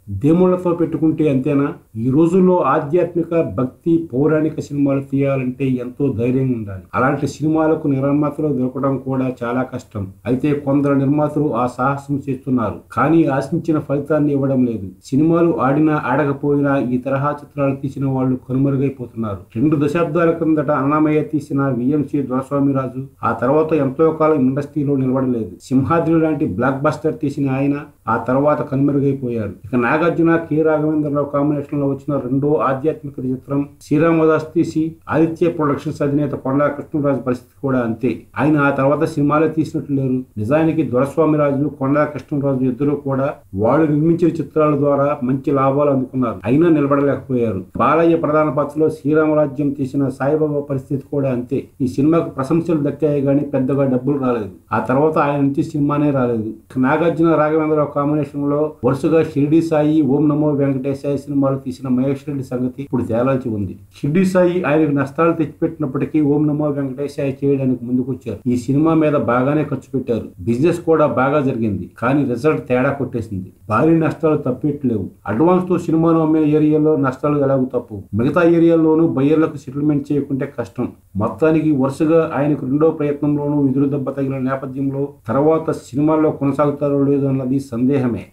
దేముళ్లతో పెట్టుకుంటే అంతేనా ఈ రోజుల్లో ఆధ్యాత్మిక భక్తి పౌరాణిక సినిమాలు తీయాలంటే ఎంతో ధైర్యం ఉండాలి అలాంటి సినిమాలకు నిర్మాతలు దొరకడం కూడా చాలా కష్టం అయితే కొందరు నిర్మాతలు ఆ సాహసం చేస్తున్నారు కానీ ఆశించిన ఫలితాన్ని ఇవ్వడం లేదు సినిమాలు ఆడినా ఆడకపోయినా ఈ తరహా చిత్రాలు తీసిన వాళ్ళు కనుమరుగైపోతున్నారు రెండు దశాబ్దాల క్రిందట అన్నమయ్య తీసిన విఎంసి దొరస్వామిరాజు ఆ తర్వాత ఎంతో కాలం ఇండస్ట్రీలో నిలబడలేదు సింహాద్రి లాంటి బ్లాక్ బస్టర్ తీసిన ఆయన ఆ తర్వాత కనుమరుగైపోయారు ఇక నాగార్జున కె రాఘవేంద్రరావు కాంబినేషన్ లో వచ్చిన రెండో ఆధ్యాత్మిక చిత్రం శ్రీరామదాస్ తీసి ఆదిత్య ప్రొడక్షన్స్ అధినేత కొండా కృష్ణరాజు పరిస్థితి కూడా అంతే ఆయన ఆ తర్వాత సినిమాలే తీసినట్లు లేరు నిజానికి దొరస్వామిరాజు కొండా కృష్ణరాజు ఇద్దరు కూడా వాళ్ళు నిర్మించిన చిత్రాల ద్వారా మంచి లాభాలు అందుకున్నారు అయినా నిలబడలేకపోయారు బాలయ్య ప్రధాన పాత్రలో శ్రీరామరాజ్యం తీసిన సాయిబాబా పరిస్థితి కూడా అంతే ఈ సినిమాకు ప్రశంసలు దక్కాయి గానీ పెద్దగా డబ్బులు రాలేదు ఆ తర్వాత ఆయన నుంచి సినిమానే రాలేదు నాగార్జున రాఘవేంద్రరావు కాంబినేషన్ లో వరుసగా షిరిడి సాయి ఓం నమో వెంకటేశాయ సినిమాలు తీసిన మహేష్ రెడ్డి సంగతి ఇప్పుడు తేలాల్సి ఉంది షిరిడి సాయి ఆయనకు నష్టాలు తెచ్చిపెట్టినప్పటికీ ఓం నమో వెంకటేశాయ చేయడానికి ముందుకొచ్చారు ఈ సినిమా మీద బాగానే ఖర్చు పెట్టారు బిజినెస్ కూడా బాగా జరిగింది కానీ రిజల్ట్ తేడా కొట్టేసింది భారీ నష్టాలు తప్పెట్లేవు అడ్వాన్స్ తో సినిమాను అమ్మిన ఏరియాలో నష్టాలు ఎలాగూ తప్పు మిగతా ఏరియాల్లోనూ బయ్యర్లకు సెటిల్మెంట్ చేయకుంటే కష్టం మొత్తానికి వరుసగా ఆయనకు రెండో ప్రయత్నంలోనూ ఎదురు దెబ్బ తగిలిన నేపథ్యంలో తర్వాత సినిమాల్లో కొనసాగుతారో లేదో అన్నది సందేహమే